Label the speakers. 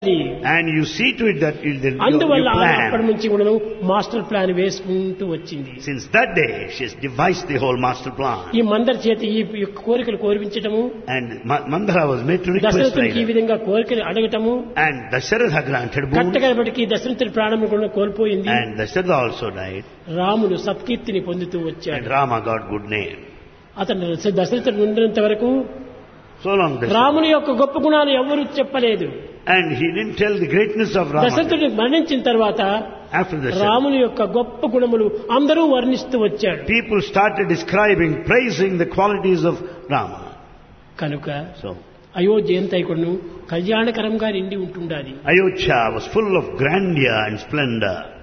Speaker 1: And you see to it that it, that you,
Speaker 2: అందువల్ల
Speaker 1: you
Speaker 2: ఆమె అప్పటి
Speaker 1: plan.
Speaker 2: నుంచి కూడా మాస్టర్ ప్లాన్ వేసుకుంటూ వచ్చింది
Speaker 1: Since that day, she has devised the whole master plan.
Speaker 2: ఈ మందరి చేత ఈ యొక్క కోరికలు కోరిపించటము
Speaker 1: And Ma- Mandara was made to request
Speaker 2: దశరథునికి ఈ
Speaker 1: like that.
Speaker 2: విధంగా కోరికలు అడగటము
Speaker 1: And Dasharatha granted boon.
Speaker 2: కట్టగలబడికి దశరథుని ప్రాణం కూడా కోల్పోయింది
Speaker 1: And Dasharatha also died.
Speaker 2: రాముడు సత్కీర్తిని పొందుతూ
Speaker 1: And
Speaker 2: వచ్చాడు
Speaker 1: Rama got good name.
Speaker 2: అతను దశరథుడు ఉండినంత వరకు
Speaker 1: So long Dasharatha.
Speaker 2: రాముని యొక్క గొప్ప గుణాలు ఎవరు చెప్పలేదు
Speaker 1: And he didn't tell the greatness of Rama.
Speaker 2: దశరథుడు మరణించిన తర్వాత
Speaker 1: After Dasharatha.
Speaker 2: రాముని యొక్క గొప్ప గుణములు అందరూ వర్ణిస్తూ వచ్చాడు
Speaker 1: People started describing, praising the qualities of Rama.
Speaker 2: కనుక
Speaker 1: So,
Speaker 2: అయోధ్య ఎంతైకుడును కళ్యాణకరంగా నిండి ఉంటుండాలి
Speaker 1: Ayodhya was full of grandeur and splendor.